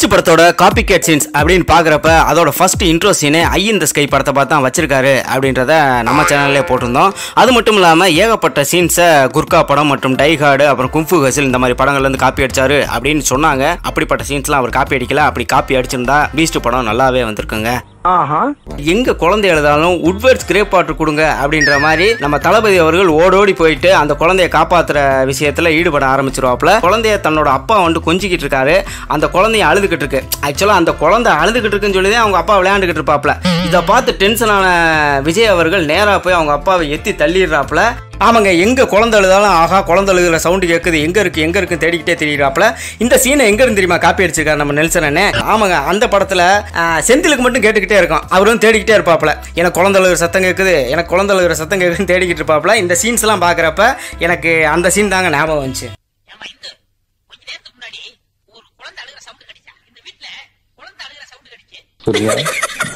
Beast படத்தோட copy gate scenes அப்படின்னு பார்க்குறப்ப அதோட ஃபர்ஸ்ட் இன்ட்ரோ சீனு ஐ இந்த ஸ்கை படத்தை பார்த்து தான் வச்சிருக்காரு அப்படின்றத நம்ம சேனல்லே போட்டிருந்தோம் அது மட்டும் இல்லாமல் ஏகப்பட்ட சீன்ஸை குர்கா படம் மற்றும் டைகார்டு அப்புறம் கும்ஃபு ஹசில் இந்த மாதிரி படங்கள்லேருந்து காப்பி அடிச்சாரு அப்படின்னு சொன்னாங்க அப்படிப்பட்ட சீன்ஸ்லாம் அவர் காப்பி அடிக்கல அப்படி காப்பி அடிச்சிருந்தா பீஸ்ட் படம் நல்லாவே வந்திருக்குங்க எங்க குழந்தை எழுதாலும் உட்வர்ட்ஸ் கிரேப் வாட்டர் கொடுங்க அப்படின்ற மாதிரி நம்ம தளபதி அவர்கள் ஓடோடி போயிட்டு அந்த குழந்தைய காப்பாத்துற விஷயத்துல ஈடுபட ஆரம்பிச்சிருவாப்ல குழந்தைய தன்னோட அப்பா வந்து கொஞ்சிக்கிட்டு இருக்காரு அந்த குழந்தைய அழுதுகிட்டு இருக்கு ஆக்சுவலா அந்த குழந்தை அழுதுகிட்டு இருக்குன்னு சொல்லி தான் அவங்க அப்பா விளையாண்டுகிட்டு இருப்பாப்ல இதை பார்த்து டென்ஷனான விஜய் அவர்கள் நேரா போய் அவங்க அப்பாவை எத்தி தள்ளிடுறாப்ல ஆமாங்க எங்க குழந்தை அழுதாலும் ஆஹா குழந்தை அழுகிற சவுண்டு கேட்குது எங்க இருக்கு எங்க இருக்கு தேடிக்கிட்டே தெரியுறாப்ல இந்த சீனை எங்க இருந்து தெரியுமா காப்பி அடிச்சிருக்காரு நம்ம நெல்சன் அண்ணே ஆமாங்க அந்த படத்துல ஆஹ், செந்திலுக்கு மட்டும் கேட்டுக்கிட்டே இருக்கும் அவரும் தேடிக்கிட்டே இருப்பாப்ல எனக்கு குழந்தை அழுகிற சத்தம் கேட்குது எனக்கு குழந்தை அழுகிற சத்தம் கேட்குதுன்னு தேடிக்கிட்டு இருப்பாப்ல இந்த சீன்ஸ் எல்லாம் பாக்குறப்ப எனக்கு அந்த சீன் தாங்க ஞாபகம் வந்துச்சு ஏம்மா இந்து கொஞ்ச நேரத்துக்கு முன்னாடி ஒரு குழந்தை அழுகிற சவுண்ட் கிடைச்சா இந்த வீட்ல குழந்தை அழுகிற சவுண்ட் கிடைச்சு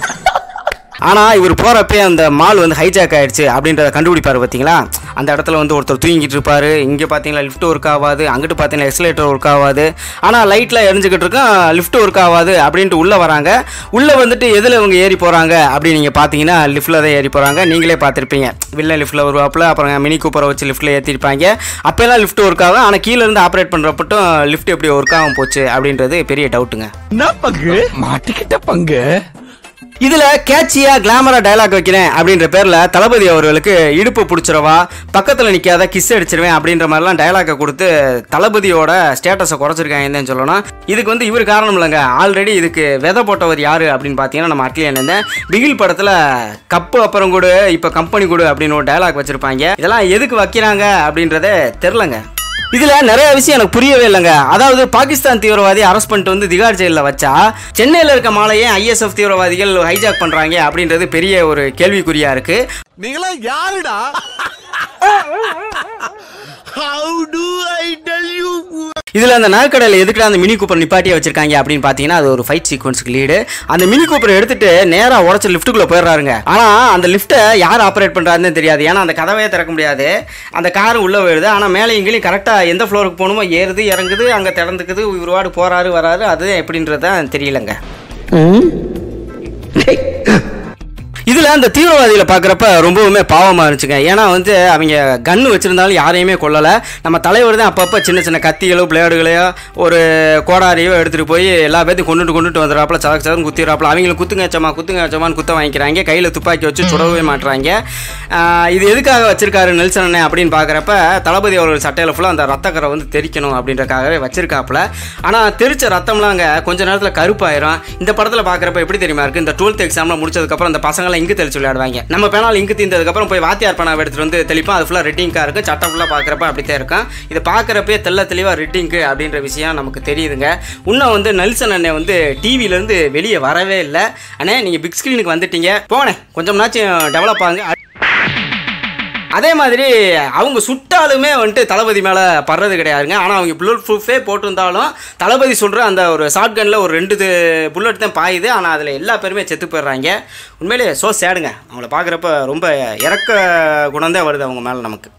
ஆனா இவர் போறப்பே அந்த மால் வந்து ஹைஜாக் ஆயிடுச்சு அப்படின்றத கண்டுபிடிப்பாரு பாத்தீங்களா அந்த இடத்துல வந்து ஒருத்தர் தூங்கிட்டு இருப்பாரு இங்க பாத்தீங்களா லிஃப்ட் ஒர்க் ஆகாது அங்கிட்டு பாத்தீங்கன்னா எக்ஸலேட்டர் ஒர்க் ஆகாது ஆனா லைட்ல எரிஞ்சுக்கிட்டு இருக்கும் லிஃப்ட் ஒர்க் ஆகாது அப்படின்ட்டு உள்ள வராங்க உள்ள வந்துட்டு எதுல இவங்க ஏறி போறாங்க அப்படின்னு நீங்க பாத்தீங்கன்னா லிஃப்ட்ல தான் ஏறி போறாங்க நீங்களே பார்த்திருப்பீங்க வில்ல லிஃப்ட்ல வருவாப்புல அப்புறம் மினி கூப்பரை வச்சு லிஃப்ட்ல ஏத்திருப்பாங்க அப்பெல்லாம் லிஃப்ட் ஒர்க் ஆகும் ஆனா கீழ இருந்து ஆப்ரேட் பண்றப்பட்டும் லிஃப்ட் எப்படி ஒர்க் ஆகும் போச்சு அப்படின்றது பெரிய டவுட்டுங்க என்ன பங்கு மாட்டிக்கிட்ட பங்கு இதுல கேட்சியா கிளாமரா டயலாக் வைக்கிறேன் அப்படின்ற பேர்ல தளபதி அவர்களுக்கு இடுப்பு பிடிச்சிரவா பக்கத்துல நிக்காத கிஸ் அடிச்சிருவேன் அப்படின்ற மாதிரிலாம் டயலாக்கை கொடுத்து தளபதியோட ஸ்டேட்டஸை குறைச்சிருக்காங்கன்னு சொல்லணும் இதுக்கு வந்து இவர் காரணம் இல்லைங்க ஆல்ரெடி இதுக்கு விதை போட்டவர் யாரு அப்படின்னு பார்த்தீங்கன்னா நம்ம அட்லி அண்ணன் பிகில் படத்துல கப்பு அப்புறம் கொடு இப்போ கம்பெனி கொடு அப்படின்னு ஒரு டயலாக் வச்சிருப்பாங்க இதெல்லாம் எதுக்கு வைக்கிறாங்க அப்படின்றதே தெரிலங்க இதுல நிறைய விஷயம் எனக்கு புரியவே இல்லைங்க அதாவது பாகிஸ்தான் தீவிரவாதி அரெஸ்ட் பண்ணிட்டு வந்து திகார் ஜெயிலில் வச்சா சென்னையில் இருக்க மாலையே ஐஎஸ்எஃப் தீவிரவாதிகள் ஹைஜாக் பண்றாங்க அப்படின்றது பெரிய ஒரு கேள்விக்குறியா இருக்கு நீங்களா யாருடா how to I tell you இதுல அந்த நகைக்கடையில் எதுக்குடா அந்த மினி கூப்பர் நிப்பாட்டியே வச்சிருக்காங்க அப்படின்னு பாத்தீங்கன்னா அது ஒரு ஃபைட் சீக்வன்ஸ்க்கு லீடு அந்த மினி கூப்பரை எடுத்துட்டு நேரா உடச்ச லிஃப்ட்டுக்குள்ள போயிடுறாருங்க ஆனா அந்த லிஃப்ட்டை யார் ஆப்ரேட் பண்றாருன்னு தெரியாது ஏன்னா அந்த கதவையே திறக்க முடியாது அந்த கார் உள்ள போயிடுது ஆனா மேலே இங்கேயும் கரெக்டா எந்த ஃப்ளோருக்கு போகணுமோ ஏறுது இறங்குது அங்க திறந்துக்குது இவர் வாடு போறாரு வராரு அது எப்படின்றதான் தெரியலங்க இதுல அந்த தீவிரவாதிகளை பாக்குறப்ப ரொம்பவுமே பாவமா இருந்துச்சுங்க ஏன்னா வந்து அவங்க கன்னு வச்சிருந்தாலும் யாரையுமே கொல்லல நம்ம தலைவர் தான் அப்பப்ப சின்ன சின்ன கத்திகளோ பிளேடுகளையோ ஒரு கோடாரியோ எடுத்துட்டு போய் எல்லா பேத்தையும் கொண்டுட்டு கொண்டுட்டு வந்துடுறாப்புல சதக்கு சதம் குத்திடுறாப்புல அவங்களுக்கு குத்துங்க வச்சமா குத்துங்க வச்சமான்னு குத்த வாங்கிக்கிறாங்க கையில துப்பாக்கி வச்சு சுடவே மாட்டுறாங்க ஆஹ் இது எதுக்காக வச்சிருக்காரு நெல்சன் அண்ணே அப்படின்னு பாக்குறப்ப தளபதி அவர்கள் சட்டையில ஃபுல்லா அந்த ரத்தக்கரை வந்து தெரிக்கணும் அப்படின்றக்காகவே வச்சிருக்காப்புல ஆனா தெரிச்ச ரத்தம்லாங்க கொஞ்ச நேரத்துல கருப்பாயிரும் இந்த படத்துல பாக்குறப்ப எப்படி தெரியுமா இருக்கு இந்த டுவெல்த் எக்ஸாம்ல முடிச்சதுக்கு அப்புறம் இந்த பசங்க இங்கு தெளிச்சு விளையாடுவாங்க நம்ம பேனால் இங்கு தீர்ந்ததுக்கு அப்புறம் போய் வாத்தியார் பணம் எடுத்துட்டு வந்து தெளிப்போம் அது ஃபுல்லா ரெட்டிங்கா இருக்கும் சட்டம் ஃபுல்லா பாக்குறப்ப அப்படித்தான் இருக்கும் இதை பாக்குறப்பே தெள்ள தெளிவா ரெட்டிங்கு அப்படின்ற விஷயம் நமக்கு தெரியுதுங்க இன்னும் வந்து நெல்சன் அண்ணன் வந்து டிவில இருந்து வெளியே வரவே இல்லை அண்ணே நீங்க பிக் ஸ்கிரீனுக்கு வந்துட்டீங்க போனேன் கொஞ்சம் நாச்சும் டெவலப் ஆகுங்க அதே மாதிரி அவங்க சுட்டாலுமே வந்துட்டு தளபதி மேலே படுறது கிடையாதுங்க ஆனால் அவங்க புல்லட் ப்ரூஃபே போட்டிருந்தாலும் தளபதி சொல்கிற அந்த ஒரு ஷார்ட் கனில் ஒரு ரெண்டு புல்லட் தான் பாயுது ஆனால் அதில் எல்லா பேருமே செத்து போயிடுறாங்க உண்மையிலே ஸோ சேடுங்க அவங்கள பார்க்குறப்ப ரொம்ப இறக்க குணம் தான் வருது அவங்க மேலே நமக்கு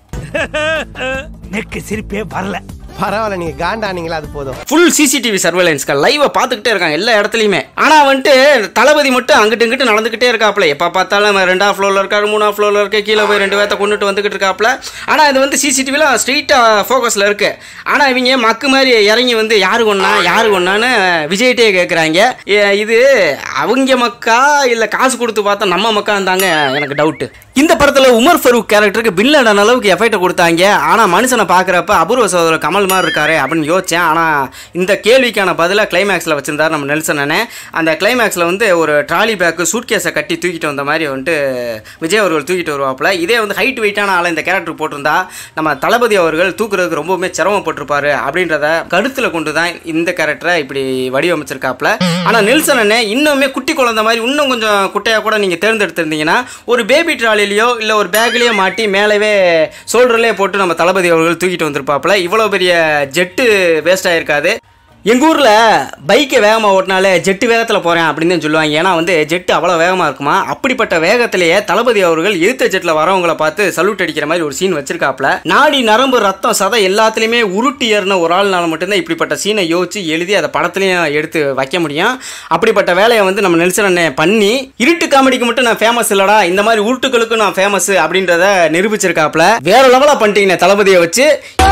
நெக்கு சிரிப்பே வரல பரவாயில்ல நீங்க காண்டானீங்களா அது போதும் ஃபுல் சிசிடிவி சர்வேலன்ஸ்க்கு லைவை பார்த்துக்கிட்டே இருக்காங்க எல்லா இடத்துலையுமே ஆனால் வந்துட்டு தளபதி மட்டும் அங்கிட்டு இங்கிட்டு நடந்துக்கிட்டே இருக்காப்புல எப்போ பார்த்தாலும் ரெண்டாவது ஃப்ளோரில் இருக்காரு மூணாவது ஃப்ளோரில் இருக்க கீழே போய் ரெண்டு பேர்த்த கொண்டுட்டு வந்துக்கிட்டு இருக்காப்புல ஆனால் இது வந்து சிசிடிவியில் ஸ்ட்ரெயிட்டாக ஃபோக்கஸில் இருக்கு ஆனால் இவங்க மக்கு மாதிரி இறங்கி வந்து யாரு கொண்டா யாரு கொண்டான்னு விஜய்கிட்டே கேட்குறாங்க இது அவங்க மக்கா இல்லை காசு கொடுத்து பார்த்தா நம்ம மக்கா இருந்தாங்க எனக்கு டவுட்டு இந்த படத்தில் உமர் ஃபரூக் கேரக்டருக்கு பில்லடன் அளவுக்கு எஃபெக்ட்டை கொடுத்தாங்க ஆனால் மனுஷனை பார்க்குறப்ப அபூர்வ சகோதரர் கமல் மாதிரி இருக்காரு அப்படின்னு யோசிச்சேன் ஆனால் இந்த கேள்விக்கான பதிலாக கிளைமேக்ஸில் வச்சிருந்தார் நம்ம நெல்சன் அண்ணே அந்த கிளைமேக்ஸில் வந்து ஒரு ட்ராலி பேக்கு சூட்கேஸை கட்டி தூக்கிட்டு வந்த மாதிரி வந்துட்டு விஜய் அவர்கள் தூக்கிட்டு வருவாப்புல இதே வந்து ஹைட் வெயிட்டான ஆளை இந்த கேரக்டர் போட்டிருந்தா நம்ம தளபதி அவர்கள் தூக்குறதுக்கு ரொம்பவுமே சிரமப்பட்டிருப்பாரு அப்படின்றத கருத்தில் கொண்டு தான் இந்த கேரக்டரை இப்படி வடிவமைச்சிருக்காப்புல ஆனால் நெல்சன் அண்ணே இன்னுமே குட்டி குழந்தை மாதிரி இன்னும் கொஞ்சம் குட்டையாக கூட நீங்கள் தேர்ந்தெடுத்திருந்தீங்கன்னா ஒரு பேபி ட்ராலிலையோ இல்லை ஒரு பேக்லேயோ மாட்டி மேலவே ஷோல்டர்லேயே போட்டு நம்ம தளபதி அவர்கள் தூக்கிட்டு வந்திருப்பாப்புல இவ்வளோ பெரிய ஜெட்டு வேஸ்ட் ஆயிருக்காது எங்கள் ஊரில் பைக்கை வேகமாக ஓட்டினாலே ஜெட்டு வேகத்தில் போகிறேன் அப்படின்னு தான் சொல்லுவாங்க ஏன்னா வந்து ஜெட்டு அவ்வளோ வேகமாக இருக்குமா அப்படிப்பட்ட வேகத்திலேயே தளபதி அவர்கள் எதிர்த்த ஜெட்டில் வரவங்கள பார்த்து சல்யூட் அடிக்கிற மாதிரி ஒரு சீன் வச்சிருக்காப்ல நாடி நரம்பு ரத்தம் சதை எல்லாத்துலேயுமே உருட்டி ஏறின ஒரு ஆள்னால மட்டும்தான் இப்படிப்பட்ட சீனை யோசிச்சு எழுதி அதை படத்துலையும் எடுத்து வைக்க முடியும் அப்படிப்பட்ட வேலையை வந்து நம்ம நெல்சன் அண்ணன் பண்ணி இருட்டு காமெடிக்கு மட்டும் நான் ஃபேமஸ் இல்லடா இந்த மாதிரி உருட்டுகளுக்கும் நான் ஃபேமஸ் அப்படின்றத நிரூபிச்சிருக்காப்ல வேற லெவலாக பண்ணிட்டீங்க தளபதியை வச்சு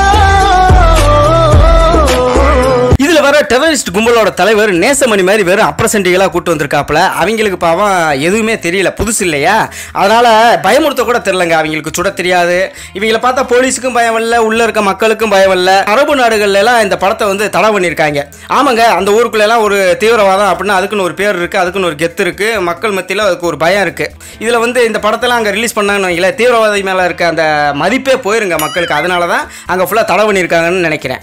இதுல வர டெரரிஸ்ட் கும்பலோட தலைவர் நேசமணி மாதிரி வெறும் அப்ரசண்டிகளா கூட்டு வந்திருக்காப்ல அவங்களுக்கு பாவம் எதுவுமே தெரியல புதுசு இல்லையா அதனால பயமுறுத்த கூட தெரியலங்க அவங்களுக்கு சுட தெரியாது இவங்களை பார்த்தா போலீஸுக்கும் பயம் இல்ல உள்ள இருக்க மக்களுக்கும் பயம் இல்ல அரபு நாடுகள்ல எல்லாம் இந்த படத்தை வந்து தடை பண்ணியிருக்காங்க ஆமாங்க அந்த ஊருக்குள்ள எல்லாம் ஒரு தீவிரவாதம் அப்படின்னா அதுக்குன்னு ஒரு பேர் இருக்கு அதுக்குன்னு ஒரு கெத்து இருக்கு மக்கள் மத்தியில அதுக்கு ஒரு பயம் இருக்கு இதுல வந்து இந்த படத்தெல்லாம் அங்க ரிலீஸ் பண்ணாங்கன்னு வைங்களேன் தீவிரவாதி மேல இருக்க அந்த மதிப்பே போயிருங்க மக்களுக்கு அதனால தான் அங்க ஃபுல்லா தடை பண்ணியிருக்காங்கன்னு நினைக்கிறேன்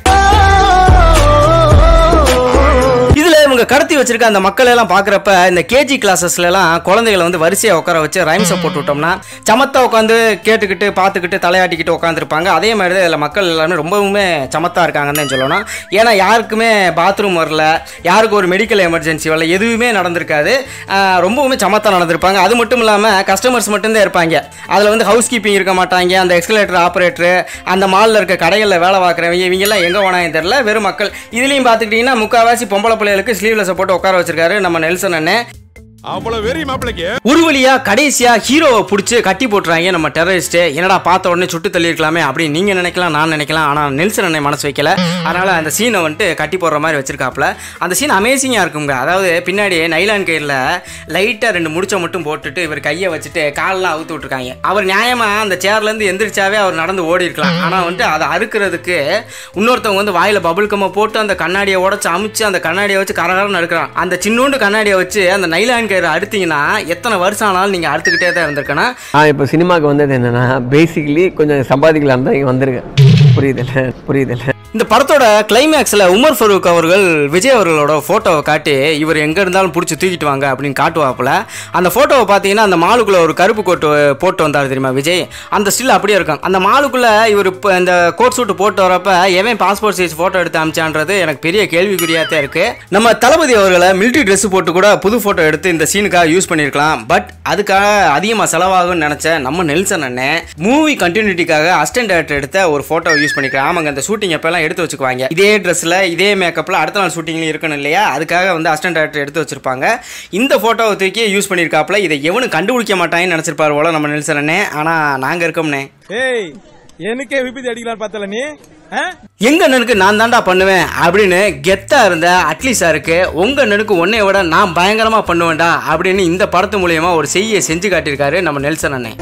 இதுல இவங்க கடத்தி வச்சிருக்க அந்த மக்கள் எல்லாம் பாக்குறப்ப இந்த கேஜி கிளாஸஸ்ல எல்லாம் குழந்தைகளை வந்து வரிசையா உட்கார வச்சு ரைம்ஸை போட்டு விட்டோம்னா சமத்தா உட்காந்து கேட்டுக்கிட்டு பார்த்துக்கிட்டு தலையாட்டிக்கிட்டு உட்காந்துருப்பாங்க அதே மாதிரி தான் இதில் மக்கள் எல்லாமே ரொம்பவுமே சமத்தா இருக்காங்கன்னு தான் சொல்லணும் ஏன்னா யாருக்குமே பாத்ரூம் வரல யாருக்கும் ஒரு மெடிக்கல் எமர்ஜென்சி வரல எதுவுமே நடந்திருக்காது ஆஹ் ரொம்பவுமே சமத்தா நடந்திருப்பாங்க அது மட்டும் இல்லாமல் கஸ்டமர்ஸ் மட்டும்தான் இருப்பாங்க அதில் வந்து ஹவுஸ் கீப்பிங் இருக்க மாட்டாங்க அந்த எக்ஸ்கலேட்டர் ஆப்ரேட்டர் அந்த மாலில் இருக்க கடைகளில் வேலை பார்க்குறவங்க இவங்கெல்லாம் எங்கே போனாங்க தெரியல வெறும் மக்கள் இதுலேயும் பார்த்துக்கிட்டிங்கன்னா முக்கால்வாசி பொம்பளை பிள்ளைகளுக்கு ஸ்லீவ்லெஸை போட்டு உட்கார வச்சிருக்காரு நம்ம நெல்சன் அண்ணன் அவ்வளவு வெறி மாப்பிளைக்கு ஒரு வழியா கடைசியா ஹீரோவை பிடிச்சி கட்டி போட்டுறாங்க நம்ம டெரரிஸ்ட் என்னடா பார்த்த உடனே சுட்டு தள்ளியிருக்கலாமே அப்படின்னு நீங்க நினைக்கலாம் நான் நினைக்கலாம் ஆனா நெல்சன் அண்ணன் மனசு வைக்கல அதனால அந்த சீனை வந்துட்டு கட்டி போடுற மாதிரி வச்சிருக்காப்ல அந்த சீன் அமேசிங்கா இருக்குங்க அதாவது பின்னாடி நைலான் கயிறில் லைட்டா ரெண்டு முடிச்ச மட்டும் போட்டுட்டு இவர் கையை வச்சுட்டு காலெல்லாம் அவுத்து விட்டுருக்காங்க அவர் நியாயமா அந்த சேர்ல இருந்து எந்திரிச்சாவே அவர் நடந்து ஓடி இருக்கலாம் ஆனா வந்துட்டு அதை அறுக்கிறதுக்கு இன்னொருத்தவங்க வந்து வாயில பபுள் கம்ம போட்டு அந்த கண்ணாடியை உடச்சு அமுச்சு அந்த கண்ணாடியை வச்சு கரகரன்னு எடுக்கிறான் அந்த சின்னோண்டு கண்ணாடியை வச்சு அந்த நைலான் கயிறு அறுத்தீங்கன்னா எத்தனை வருஷம் ஆனாலும் நீங்க அறுத்துக்கிட்டே தான் இருந்திருக்கணும் நான் இப்போ சினிமாவுக்கு வந்தது என்னன்னா பேசிக்கலி கொஞ்சம் சம்பாதிக்கலாம் தான் இங்கே வந்திருக்கேன் புரியுதுல்ல புரியுதுல்ல இந்த படத்தோட கிளைமேக்ஸில் உமர் ஃபரூக் அவர்கள் விஜய் அவர்களோட ஃபோட்டோவை காட்டி இவர் எங்கே இருந்தாலும் பிடிச்சி தூக்கிட்டு வாங்க அப்படின்னு காட்டுவாப்புல அந்த ஃபோட்டோவை பார்த்தீங்கன்னா அந்த மாலுக்குள்ளே ஒரு கருப்பு கோட்டு போட்டு வந்தார் தெரியுமா விஜய் அந்த ஸ்டில் அப்படியே இருக்கும் அந்த மாலுக்குள்ளே இவர் இப்போ இந்த கோட் சூட்டு போட்டு வரப்ப எவன் பாஸ்போர்ட் சைஸ் ஃபோட்டோ எடுத்து அமிச்சான்றது எனக்கு பெரிய கேள்விக்குறியாக தான் இருக்குது நம்ம தளபதி அவர்களை மிலிட்ரி ட்ரெஸ் போட்டு கூட புது ஃபோட்டோ எடுத்து இந்த சீனுக்காக யூஸ் பண்ணியிருக்கலாம் பட் அதுக்காக அதிகமாக செலவாகும்னு நினச்ச நம்ம நெல்சன் அண்ணன் மூவி கண்டினியூட்டிக்காக அசிஸ்டன்ட் டேரக்டர் எடுத்த ஒரு ஃபோட்டோ யூஸ் பண்ணிக்கிறேன் ஆமாங்க அந்த ஷூட்டிங் எப்பெல்லாம் எடுத்து வச்சுக்குவாங்க இதே ட்ரெஸ்ஸில் இதே மேக்கப்பில் அடுத்த நாள் ஷூட்டிங்லையும் இருக்கணும் இல்லையா அதுக்காக வந்து அசிஸ்டன்ட் டேரக்டர் எடுத்து வச்சிருப்பாங்க இந்த ஃபோட்டோவை தூக்கி யூஸ் பண்ணியிருக்காப்புல இதை எவனும் கண்டுபிடிக்க மாட்டாங்கன்னு நினச்சிருப்பாரு போல நம்ம நெல்சன் அண்ணன் ஆனால் நாங்கள் இருக்கோம்னே ஏய் எனக்கே விபத்து அடிக்கலாம் பார்த்தல நீ ஆ? எங்க அண்ணனுக்கு நான் தாண்டா பண்ணுவேன் அப்படின்னு கெத்தா இருந்த அட்லி சாருக்கு உங்க அண்ணனுக்கு உன்னை விட நான் பயங்கரமா பண்ணுவேன்டா அப்படின்னு இந்த படத்து மூலியமா ஒரு செய்தியை செஞ்சு காட்டியிருக்காரு நம்ம நெல்சன் அண்ணன்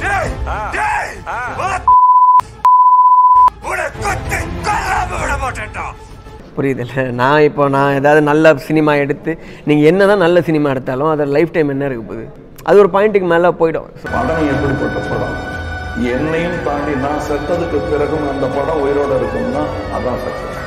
புரியுதுல்ல நான் இப்போ நான் ஏதாவது நல்ல சினிமா எடுத்து நீங்கள் என்ன தான் நல்ல சினிமா எடுத்தாலும் அது லைஃப் டைம் என்ன இருக்க போகுது அது ஒரு பாயிண்ட்டுக்கு மேலே போயிடும் படம் எப்படிப்பட்ட படம் என்னையும் தாண்டி நான் செத்ததுக்கு பிறகும் அந்த படம் உயிரோட இருக்கும்னா அதான் சக்சஸ்